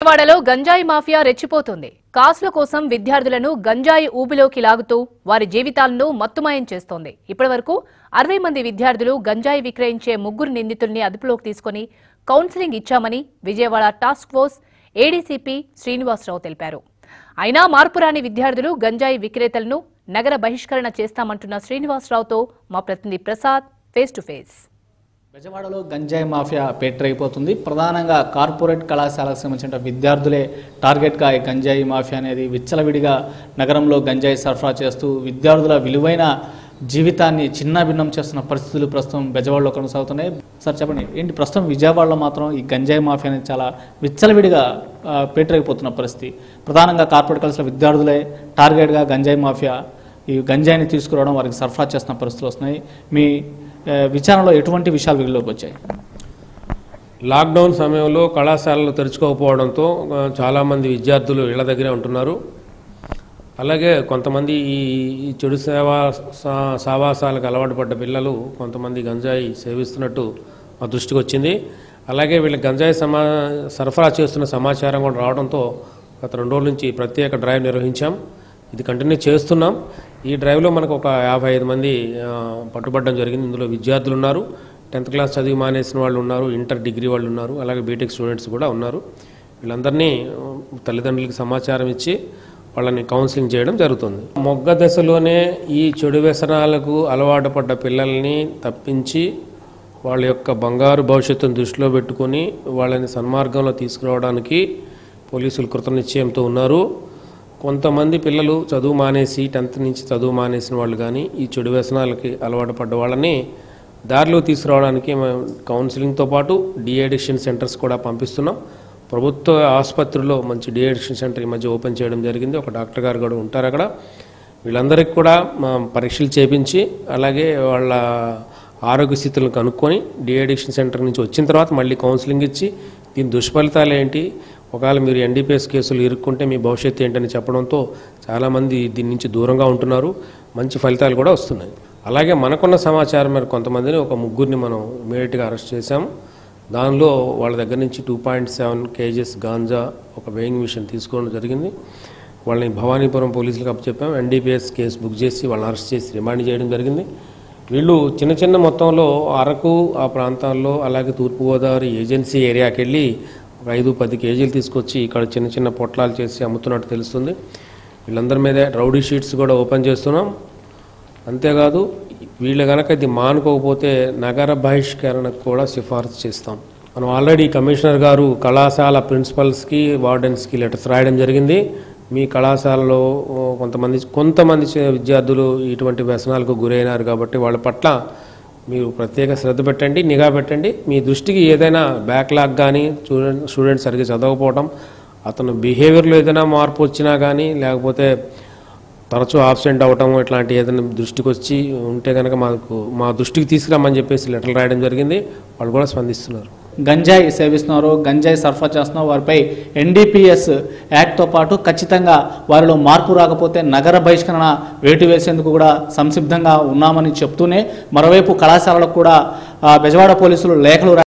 విజయవాడలో గంజాయి మాఫియా రెచ్చిపోతుంది కాసుల కోసం విద్యార్థులను గంజాయి ఊబిలోకి లాగుతూ వారి జీవితాలను మత్తుమాయం చేస్తోంది ఇప్పటివరకు అరవై మంది విద్యార్థులు గంజాయి విక్రయించే ముగ్గురు నిందితుల్ని అదుపులోకి తీసుకుని కౌన్సిలింగ్ ఇచ్చామని Vijayawada task force ADCP Srinivasarao తెలిపారు అయినా మార్పురాని విద్యార్థులు గంజాయి విక్రేతలను నగర బహిష్కరణ చేస్తామంటున్న శ్రీనివాసరావుతో మా ప్రతినిధి ప్రసాద్ ఫేస్ టు ఫేస్ బెజవాడలో గంజాయి మాఫియా పేటరైపోతుంది ప్రధానంగా కార్పొరేట్ కళాశాలకు సంబంధించిన విద్యార్థులే టార్గెట్గా ఈ గంజాయి మాఫియా అనేది విచ్చలవిడిగా నగరంలో గంజాయి సరఫరా చేస్తూ విద్యార్థుల విలువైన జీవితాన్ని చిన్నాభిన్నం చేస్తున్న పరిస్థితులు ప్రస్తుతం బెజవాడలో కొనసాగుతున్నాయి సార్ చెప్పండి ఏంటి ప్రస్తుతం విజయవాడలో మాత్రం ఈ గంజాయి మాఫియా అనేది చాలా విచ్చలవిడిగా ఆ, పేటరైపోతున్న పరిస్థితి ప్రధానంగా కార్పొరేట్ కళాశాల విద్యార్థులే టార్గెట్గా గంజాయి మాఫియా ఈ గంజాయిని తీసుకురావడం వారికి సరఫరా చేస్తున్న పరిస్థితులు వస్తున్నాయి మీ ఆ, విచారణలో ఎటువంటి విషయాలు వెలుగులోకి వచ్చాయి లాక్డౌన్ సమయంలో కళాశాలలు తెరుచుకోకపోవడంతో ఆ, చాలామంది విద్యార్థులు ఇళ్ల దగ్గరే ఉంటున్నారు అలాగే కొంతమంది ఈ ఈ చెడు సేవా సా- సావాసాలకు అలవాటు పడ్డ పిల్లలు కొంతమంది గంజాయి సేవిస్తున్నట్టు మా దృష్టికి వచ్చింది అలాగే వీళ్ళకి గంజాయి సమా సరఫరా చేస్తున్న సమాచారం కూడా రావడంతో గత రెండు రోజుల నుంచి ప్రత్యేక డ్రైవ్ నిర్వహించాం ఇది కంటిన్యూ చేస్తున్నాం ఈ డ్రైవ్లో మనకు ఒక యాభై ఐదు మంది ఆ, పట్టుబడడం జరిగింది ఇందులో విద్యార్థులు ఉన్నారు టెన్త్ క్లాస్ చదివి మానేసిన వాళ్ళు ఉన్నారు ఇంటర్ డిగ్రీ వాళ్ళు ఉన్నారు అలాగే బీటెక్ స్టూడెంట్స్ కూడా ఉన్నారు వీళ్ళందరినీ ఆ, తల్లిదండ్రులకి సమాచారం ఇచ్చి వాళ్ళని కౌన్సిలింగ్ చేయడం జరుగుతుంది మొగ్గ దశలోనే ఈ చెడు వ్యసనాలకు అలవాటు పడ్డ పిల్లల్ని తప్పించి వాళ్ళ యొక్క బంగారు భవిష్యత్తును దృష్టిలో పెట్టుకొని వాళ్ళని సన్మార్గంలో తీసుకురావడానికి పోలీసులు కృతనిశ్చయంతో ఉన్నారు కొంతమంది పిల్లలు చదువు మానేసి టెన్త్ నుంచి చదువు మానేసిన వాళ్ళు కానీ ఈ చెడు వ్యసనాలకి అలవాటు పడ్డ వాళ్ళని దారిలో తీసుకురావడానికి మేము కౌన్సిలింగ్తో పాటు డిఎడిక్షన్ సెంటర్స్ కూడా పంపిస్తున్నాం ప్రభుత్వ ఆసుపత్రిలో మంచి డిఎడిక్షన్ సెంటర్ ఈ మధ్య ఓపెన్ చేయడం జరిగింది ఒక డాక్టర్ గారు కూడా ఉంటారు అక్కడ వీళ్ళందరికీ కూడా మా పరీక్షలు చేపించి అలాగే వాళ్ళ ఆరోగ్య స్థితులను కనుక్కొని డిఎడిక్షన్ సెంటర్ నుంచి వచ్చిన తర్వాత మళ్ళీ కౌన్సిలింగ్ ఇచ్చి దీని దుష్ఫలితాలు ఏంటి ఒకవేళ మీరు ఎన్డీపీఎస్ కేసులు ఇరుక్కుంటే మీ భవిష్యత్తు ఏంటని చెప్పడంతో చాలామంది దీని నుంచి దూరంగా ఉంటున్నారు మంచి ఫలితాలు కూడా వస్తున్నాయి అలాగే మనకున్న సమాచారం మేరకు కొంతమందిని ఒక ముగ్గురిని మనం ఇమీడియట్గా అరెస్ట్ చేశాము దానిలో వాళ్ళ దగ్గర నుంచి two point seven kgs ganja ఒక వెయింగ్ మిషన్ తీసుకోవడం జరిగింది వాళ్ళని భవానీపురం పోలీసులకు అప్పచెప్పాం ఎన్డీపీఎస్ కేసు బుక్ చేసి వాళ్ళని అరెస్ట్ చేసి రిమాండ్ చేయడం జరిగింది వీళ్ళు చిన్న చిన్న మొత్తంలో అరకు ఆ ప్రాంతాల్లో అలాగే తూర్పుగోదావరి ఏజెన్సీ ఏరియాకి వెళ్ళి ఒక ఐదు పది కేజీలు తీసుకొచ్చి ఇక్కడ చిన్న చిన్న పొట్లాలు చేసి అమ్ముతున్నట్టు తెలుస్తుంది వీళ్ళందరి మీద రౌడీ షీట్స్ కూడా ఓపెన్ చేస్తున్నాం అంతేకాదు వీళ్ళు కనుక ఇది మానుకోకపోతే నగర బహిష్కరణకు కూడా సిఫారసు చేస్తాం మనం ఆల్రెడీ కమిషనర్ గారు కళాశాల ప్రిన్సిపల్స్కి వార్డెన్స్కి లెటర్స్ రాయడం జరిగింది మీ కళాశాలలో ఓ, కొంతమంది కొంతమంది చే- విద్యార్థులు ఇటువంటి వ్యసనాలకు గురైనారు కాబట్టి వాళ్ళ పట్ల మీరు ప్రత్యేక శ్రద్ధ పెట్టండి నిఘా పెట్టండి మీ దృష్టికి ఏదైనా బ్యాక్లాగ్ కానీ స్టూడెంట్ స్టూడెంట్ సరిగ్గా చదవకపోవడం అతను బిహేవియర్లో ఏదైనా మార్పు వచ్చినా కానీ లేకపోతే తరచూ ఆబ్సెంట్ అవటం ఇట్లాంటి ఏదైనా దృష్టికి వచ్చి ఉంటే కనుక మాకు మా దృష్టికి తీసుకురామని చెప్పేసి లెటర్లు రాయడం జరిగింది వాళ్ళు కూడా స్పందిస్తున్నారు గంజాయి సేవిస్తున్నారు గంజాయి సరఫరా చేస్తున్నారు వారిపై ఎన్డీపీఎస్ యాక్ట్తో పాటు ఖచ్చితంగా వారిలో మార్పు రాకపోతే నగర బహిష్కరణ వేటు వేసేందుకు కూడా సంసిద్ధంగా ఉన్నామని చెప్తూనే మరోవైపు కళాశాలకు కూడా ఆ, బెజవాడ పోలీసులు లేఖలు